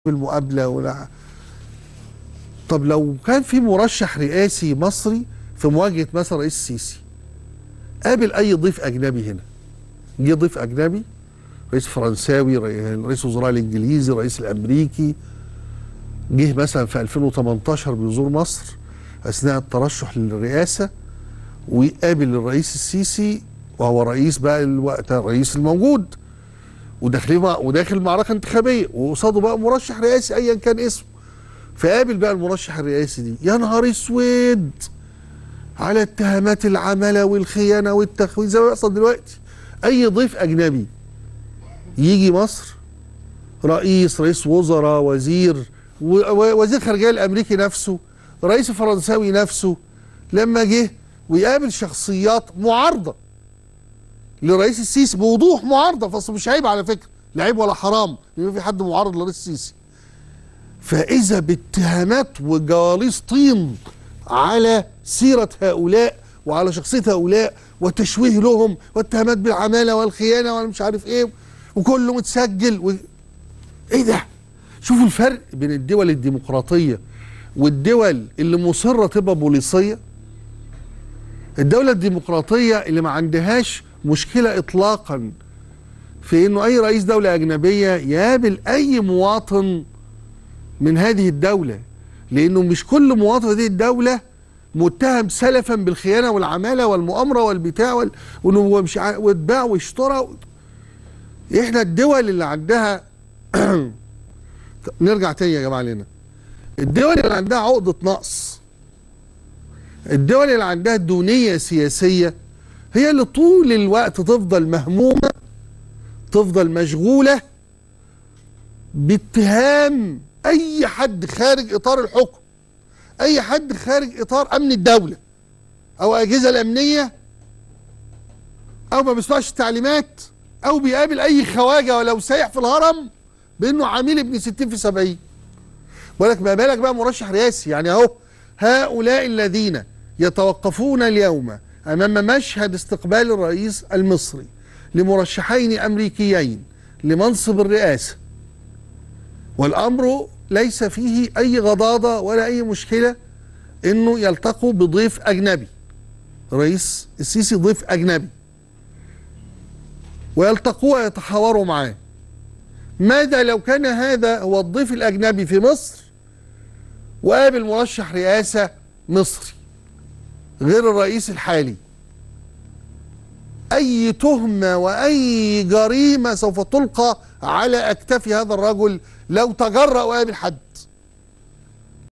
بالمقابله ولا طب لو كان في مرشح رئاسي مصري في مواجهه مثلا رئيس السيسي قابل اي ضيف اجنبي هنا جه ضيف اجنبي رئيس فرنساوي رئيس وزراء الانجليزي رئيس الامريكي جه مثلا في 2018 بيزور مصر اثناء الترشح للرئاسه ويقابل الرئيس السيسي وهو رئيس بقى الوقت الرئيس الموجود وداخل وداخل معركه انتخابيه وقصاده بقى مرشح رئاسي ايا كان اسمه فقابل بقى المرشح الرئاسي دي يا نهار اسود على اتهامات العماله والخيانه والتخوين زي ما بيحصل دلوقتي اي ضيف اجنبي يجي مصر رئيس رئيس وزراء وزير وزير خارجيه الامريكي نفسه رئيس فرنساوي نفسه لما جه ويقابل شخصيات معارضه لرئيس السيسي بوضوح معارضه فاصل مش عيب على فكره لا عيب ولا حرام يبقى في حد معارض لرئيس السيسي فاذا باتهامات وجواليس طين على سيره هؤلاء وعلى شخصيه هؤلاء وتشويه لهم واتهامات بالعماله والخيانه وانا مش عارف ايه وكله متسجل و... ايه ده شوفوا الفرق بين الدول الديمقراطيه والدول اللي مصره تبقى بوليسيه الدوله الديمقراطيه اللي ما عندهاش مشكله اطلاقا في انه اي رئيس دوله اجنبيه يقابل اي مواطن من هذه الدوله لانه مش كل مواطن هذه الدوله متهم سلفا بالخيانه والعماله والمؤامره والبتاع وال... وانه مش ع... واتباع واشترى احنا الدول اللي عندها نرجع تاني يا جماعه لنا الدول اللي عندها عقده نقص الدول اللي عندها دونيه سياسيه هي اللي طول الوقت تفضل مهمومه تفضل مشغوله باتهام اي حد خارج اطار الحكم اي حد خارج اطار امن الدوله او اجهزه الامنيه او ما بيسمعش التعليمات او بيقابل اي خواجه ولو سايح في الهرم بانه عميل ابن 60 في 70 ولك ما بالك بقى مرشح رئاسي يعني اهو هؤلاء الذين يتوقفون اليوم امام مشهد استقبال الرئيس المصري لمرشحين امريكيين لمنصب الرئاسه والامر ليس فيه اي غضاضه ولا اي مشكله انه يلتقوا بضيف اجنبي رئيس السيسي ضيف اجنبي ويلتقوا ويتحاوروا معاه ماذا لو كان هذا هو الضيف الاجنبي في مصر وقابل مرشح رئاسه مصري غير الرئيس الحالي اي تهمه واي جريمه سوف تلقى على اكتاف هذا الرجل لو تجرأ وقابل حد